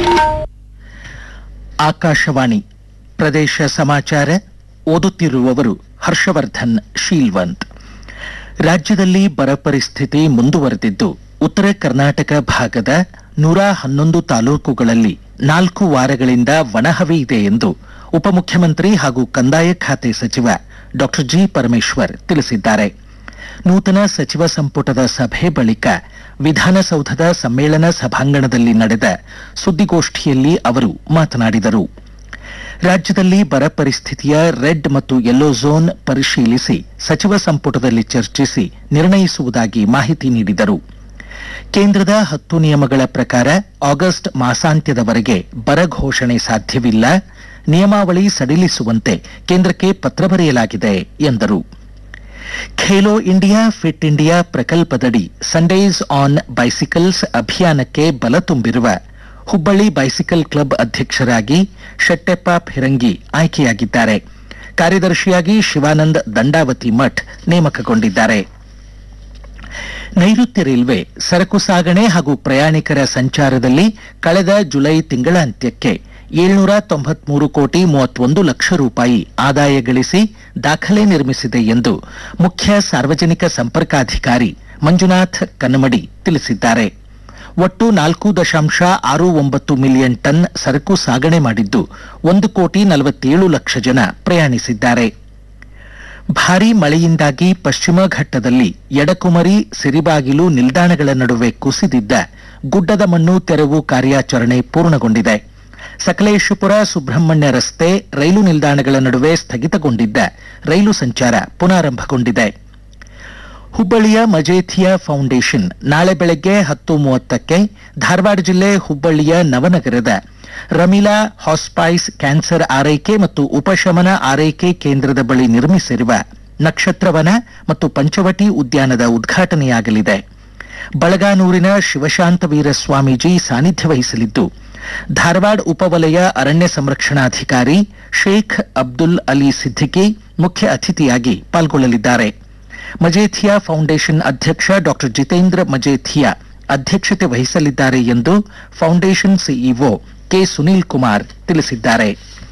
ಆಕಾಶವಾಣಿ ಪ್ರದೇಶ ಸಮಾಚಾರ ಓದುತ್ತಿರುವವರು ಹರ್ಷವರ್ಧನ್ ಶೀಲ್ವಂತ್ ರಾಜ್ಯದಲ್ಲಿ ಬರ ಪರಿಸ್ಥಿತಿ ಮುಂದುವರೆದಿದ್ದು ಉತ್ತರ ಕರ್ನಾಟಕ ಭಾಗದ ನೂರ ಹನ್ನೊಂದು ತಾಲೂಕುಗಳಲ್ಲಿ ನಾಲ್ಕು ವಾರಗಳಿಂದ ಒಣಹವೆ ಇದೆ ಎಂದು ಉಪಮುಖ್ಯಮಂತ್ರಿ ಹಾಗೂ ಕಂದಾಯ ಖಾತೆ ಸಚಿವ ಡಾಕ್ಟರ್ ಜಿ ಪರಮೇಶ್ವರ್ ತಿಳಿಸಿದ್ದಾರೆ ನೂತನ ಸಚಿವ ಸಂಪುಟದ ಸಭೆ ಬಳಿಕ ವಿಧಾನಸೌಧದ ಸಮ್ಮೇಳನ ಸಭಾಂಗಣದಲ್ಲಿ ನಡೆದ ಸುದ್ದಿಗೋಷ್ಠಿಯಲ್ಲಿ ಅವರು ಮಾತನಾಡಿದರು ರಾಜ್ಯದಲ್ಲಿ ಬರ ಪರಿಸ್ಥಿತಿಯ ರೆಡ್ ಮತ್ತು ಯೆಲ್ಲೋ ಝೋನ್ ಪರಿಶೀಲಿಸಿ ಸಚಿವ ಸಂಪುಟದಲ್ಲಿ ಚರ್ಚಿಸಿ ನಿರ್ಣಯಿಸುವುದಾಗಿ ಮಾಹಿತಿ ನೀಡಿದರು ಕೇಂದ್ರದ ಹತ್ತು ನಿಯಮಗಳ ಪ್ರಕಾರ ಆಗಸ್ಟ್ ಮಾಸಾಂತ್ಯದವರೆಗೆ ಬರ ಘೋಷಣೆ ಸಾಧ್ಯವಿಲ್ಲ ನಿಯಮಾವಳಿ ಸಡಿಲಿಸುವಂತೆ ಕೇಂದ್ರಕ್ಕೆ ಪತ್ರ ಬರೆಯಲಾಗಿದೆ ಎಂದರು ಖೇಲೋ ಇಂಡಿಯಾ ಫಿಟ್ ಇಂಡಿಯಾ ಪ್ರಕಲ್ಪದಡಿ ಸಂಡೇಸ್ ಆನ್ ಬೈಸಿಕಲ್ಸ್ ಅಭಿಯಾನಕ್ಕೆ ಬಲ ತುಂಬಿರುವ ಹುಬ್ಬಳ್ಳಿ ಬೈಸಿಕಲ್ ಕ್ಲಬ್ ಅಧ್ಯಕ್ಷರಾಗಿ ಶೆಟ್ಟೆಪ್ಪ ಫಿರಂಗಿ ಆಯ್ಕೆಯಾಗಿದ್ದಾರೆ ಕಾರ್ಯದರ್ಶಿಯಾಗಿ ಶಿವಾನಂದ್ ದಂಡಾವತಿ ಮಠ್ ನೇಮಕಗೊಂಡಿದ್ದಾರೆ ನೈಋತ್ಯ ರೈಲ್ವೆ ಸರಕು ಸಾಗಣೆ ಹಾಗೂ ಪ್ರಯಾಣಿಕರ ಸಂಚಾರದಲ್ಲಿ ಕಳೆದ ಜುಲೈ ತಿಂಗಳಾಂತ್ಯಕ್ಕೆ ಏಳ್ನೂರ ತೊಂಬತ್ಮೂರು ಕೋಟಿ ಮೂವತ್ತೊಂದು ಲಕ್ಷ ರೂಪಾಯಿ ಆದಾಯ ಗಳಿಸಿ ದಾಖಲೆ ನಿರ್ಮಿಸಿದೆ ಎಂದು ಮುಖ್ಯ ಸಾರ್ವಜನಿಕ ಸಂಪರ್ಕಾಧಿಕಾರಿ ಮಂಜುನಾಥ್ ಕನ್ನಮಡಿ ತಿಳಿಸಿದ್ದಾರೆ ಒಟ್ಟು ನಾಲ್ಕು ದಶಾಂಶ ಆರು ಒಂಬತ್ತು ಮಿಲಿಯನ್ ಟನ್ ಸರಕು ಸಾಗಣೆ ಮಾಡಿದ್ದು ಒಂದು ಕೋಟಿ ನಲವತ್ತೇಳು ಲಕ್ಷ ಜನ ಪ್ರಯಾಣಿಸಿದ್ದಾರೆ ಭಾರೀ ಮಳೆಯಿಂದಾಗಿ ಪಶ್ಚಿಮ ಘಟ್ಟದಲ್ಲಿ ಎಡಕುಮರಿ ಸಿರಿಬಾಗಿಲು ನಿಲ್ದಾಣಗಳ ನಡುವೆ ಕುಸಿದಿದ್ದ ಗುಡ್ಡದ ಮಣ್ಣು ತೆರವು ಕಾರ್ಯಾಚರಣೆ ಪೂರ್ಣಗೊಂಡಿದೆ ಸಕಲೇಶಪುರ ಸುಬ್ರಹ್ಮಣ್ಯ ರಸ್ತೆ ರೈಲು ನಿಲ್ದಾಣಗಳ ನಡುವೆ ಸ್ಥಗಿತಗೊಂಡಿದ್ದ ರೈಲು ಸಂಚಾರ ಪುನಾರಂಭಗೊಂಡಿದೆ ಹುಬ್ಬಳ್ಳಿಯ ಮಜೇಥಿಯಾ ಫೌಂಡೇಶನ್ ನಾಳೆ ಬೆಳಗ್ಗೆ ಹತ್ತು ಮೂವತ್ತಕ್ಕೆ ಧಾರವಾಡ ಜಿಲ್ಲೆ ಹುಬ್ಬಳ್ಳಿಯ ನವನಗರದ ರಮಿಲಾ ಹಾಸ್ಪೈಸ್ ಕ್ಯಾನ್ಸರ್ ಆರೈಕೆ ಮತ್ತು ಉಪಶಮನ ಆರೈಕೆ ಕೇಂದ್ರದ ಬಳಿ ನಿರ್ಮಿಸಿರುವ ನಕ್ಷತ್ರವನ ಮತ್ತು ಪಂಚವಟಿ ಉದ್ಯಾನದ ಉದ್ಘಾಟನೆಯಾಗಲಿದೆ ಬಳಗಾನೂರಿನ ಶಿವಶಾಂತವೀರ ಸ್ವಾಮೀಜಿ ಸಾನ್ನಿಧ್ಯ ವಹಿಸಲಿದ್ದು ಧಾರವಾಡ ಉಪವಲಯ ಅರಣ್ಯ ಸಂರಕ್ಷಣಾಧಿಕಾರಿ ಶೇಖ್ ಅಬ್ದುಲ್ ಅಲಿ ಸಿದ್ದಿಕಿ ಮುಖ್ಯ ಅತಿಥಿಯಾಗಿ ಪಾಲ್ಗೊಳ್ಳಲಿದ್ದಾರೆ ಮಜೇಥಿಯಾ ಫೌಂಡೇಶನ್ ಅಧ್ಯಕ್ಷ ಡಾಕ್ಟರ್ ಜಿತೇಂದ್ರ ಮಜೇಥಿಯಾ ಅಧ್ಯಕ್ಷತೆ ವಹಿಸಲಿದ್ದಾರೆ ಎಂದು foundation CEO K Sunil Kumar ತಿಳಿಸಿದ್ದಾರೆ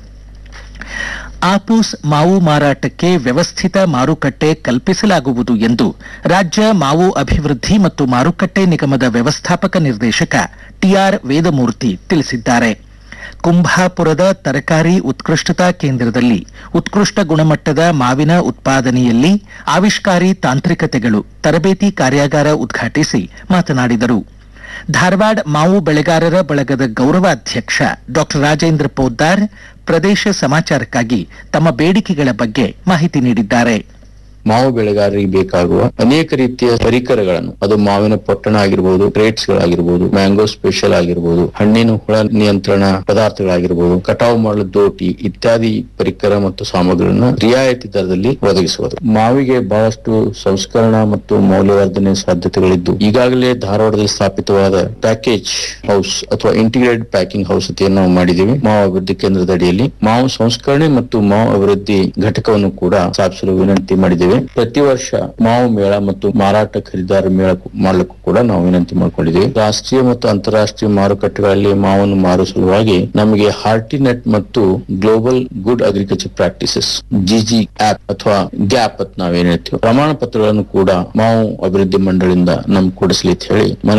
ಆಪೂಸ್ ಮಾವು ಮಾರಾಟಕ್ಕೆ ವ್ಯವಸ್ಥಿತ ಮಾರುಕಟ್ಟೆ ಕಲ್ಪಿಸಲಾಗುವುದು ಎಂದು ರಾಜ್ಯ ಮಾವು ಅಭಿವೃದ್ಧಿ ಮತ್ತು ಮಾರುಕಟ್ಟೆ ನಿಗಮದ ವ್ಯವಸ್ಥಾಪಕ ನಿರ್ದೇಶಕ ಟಿಆರ್ ವೇದಮೂರ್ತಿ ತಿಳಿಸಿದ್ದಾರೆ ಕುಂಭಾಪುರದ ತರಕಾರಿ ಉತ್ಕೃಷ್ಟತಾ ಕೇಂದ್ರದಲ್ಲಿ ಉತ್ಕೃಷ್ಟ ಗುಣಮಟ್ಟದ ಮಾವಿನ ಉತ್ಪಾದನೆಯಲ್ಲಿ ಆವಿಷ್ಕಾರಿ ತಾಂತ್ರಿಕತೆಗಳು ತರಬೇತಿ ಕಾರ್ಯಾಗಾರ ಉದ್ಘಾಟಿಸಿ ಮಾತನಾಡಿದರು ಧಾರವಾಡ ಮಾವು ಬೆಳೆಗಾರರ ಬಳಗದ ಗೌರವಾಧ್ಯಕ್ಷ ಡಾಕ್ಟರ್ ರಾಜೇಂದ್ರ ಪೋದ್ದಾರ್ ಪ್ರದೇಶ ಸಮಾಚಾರಕ್ಕಾಗಿ ತಮ್ಮ ಬೇಡಿಕೆಗಳ ಬಗ್ಗೆ ಮಾಹಿತಿ ನೀಡಿದ್ದಾರೆ ಮಾವು ಬೆಳೆಗಾರರಿಗೆ ಬೇಕಾಗುವ ಅನೇಕ ರೀತಿಯ ಪರಿಕರಗಳನ್ನು ಅದು ಮಾವಿನ ಪೊಟ್ಟಣ ಆಗಿರ್ಬೋದು ಕ್ರೇಟ್ಸ್ ಗಳಾಗಿರ್ಬೋದು ಮ್ಯಾಂಗೋ ಸ್ಪೆಷಲ್ ಆಗಿರ್ಬೋದು ಹಣ್ಣಿನ ಹುಳ ನಿಯಂತ್ರಣ ಪದಾರ್ಥಗಳಾಗಿರ್ಬೋದು ಕಟಾವು ಮಾಡಲು ದೋಟಿ ಇತ್ಯಾದಿ ಪರಿಕರ ಮತ್ತು ಸಾಮಗ್ರಿಗಳನ್ನು ರಿಯಾಯಿತಿ ದರದಲ್ಲಿ ಒದಗಿಸುವುದು ಮಾವಿಗೆ ಬಹಳಷ್ಟು ಸಂಸ್ಕರಣ ಮತ್ತು ಮೌಲ್ಯವರ್ಧನೆ ಸಾಧ್ಯತೆಗಳಿದ್ದು ಈಗಾಗಲೇ ಧಾರವಾಡದಲ್ಲಿ ಸ್ಥಾಪಿತವಾದ ಪ್ಯಾಕೇಜ್ ಹೌಸ್ ಅಥವಾ ಇಂಟಿಗ್ರೇಟೆಡ್ ಪ್ಯಾಕಿಂಗ್ ಹೌಸ್ ಅಂತ ನಾವು ಮಾಡಿದ್ದೀವಿ ಮಾವು ಅಭಿವೃದ್ಧಿ ಕೇಂದ್ರದ ಅಡಿಯಲ್ಲಿ ಮಾವು ಸಂಸ್ಕರಣೆ ಮತ್ತು ಮಾವು ಅಭಿವೃದ್ಧಿ ಘಟಕವನ್ನು ಕೂಡ ಸ್ಥಾಪಿಸಲು ವಿನಂತಿ ಮಾಡಿದ್ದೇವೆ ಪ್ರತಿ ವರ್ಷ ಮಾವು ಮೇಳ ಮತ್ತು ಮಾರಾಟ ಖರೀದಾರ ಮೇಳ ಮಾಡಲಿಕ್ಕೂ ಕೂಡ ನಾವು ವಿನಂತಿ ಮಾಡಿಕೊಂಡಿದ್ದೇವೆ ರಾಷ್ಟ್ರೀಯ ಮತ್ತು ಅಂತಾರಾಷ್ಟ್ರೀಯ ಮಾರುಕಟ್ಟೆಗಳಲ್ಲಿ ಮಾವನ್ನು ಮಾರುವ ಸಲುವಾಗಿ ನಮಗೆ ಹಾರ್ಟಿನೆಟ್ ಮತ್ತು global good agriculture practices G G AP ಅಥವಾ ಗ್ಯಾಪ್ ಅಂತ ನಾವೇನ್ ಹೇಳ್ತೀವಿ ಪ್ರಮಾಣ ಪತ್ರಗಳನ್ನು ಕೂಡ ಮಾವು ಅಭಿವೃದ್ಧಿ ಮಂಡಳಿಯಿಂದ ನಮ್ಗೆ ಕೊಡಿಸ್ಲಿ ಅಂತ ಹೇಳಿ